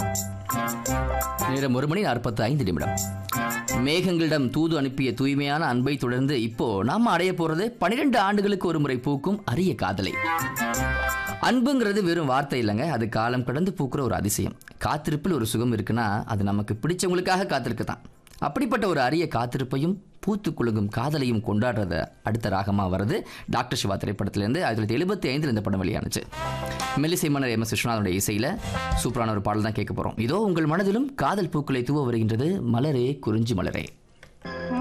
நேரம் ஒரு மணி நாற்பத்தி ஐந்து நிமிடம் மேகங்களிடம் தூது அனுப்பிய தூய்மையான அன்பை தொடர்ந்து இப்போ நாம அடைய போறது பனிரெண்டு ஆண்டுகளுக்கு ஒரு முறை பூக்கும் அரிய காதலை அன்புங்கிறது வெறும் வார்த்தை இல்லைங்க அது காலம் கடந்து பூக்கிற ஒரு அதிசயம் காத்திருப்பில் ஒரு சுகம் இருக்குன்னா அது நமக்கு பிடிச்சவங்களுக்காக காத்திருக்கு தான் அப்படிப்பட்ட ஒரு அரிய காத்திருப்பையும் பூத்து குலுங்கும் காதலையும் கொண்டாடுறத அடுத்த ராகமா வருது டாக்டர் சிவா திரைப்படத்திலேருந்து ஆயிரத்தி தொள்ளாயிரத்தி எழுபத்தி ஐந்தில் இந்த படம் வெளியானுச்சு மெல்லிசை மன்னர் எம் எஸ் விஸ்வநாதனுடைய இசையில் சூப்பரான ஒரு பாடல் தான் கேட்க போகிறோம் இதோ உங்கள் மனதிலும் காதல் பூக்களை தூவ வருகின்றது மலரே குறிஞ்சி மலரே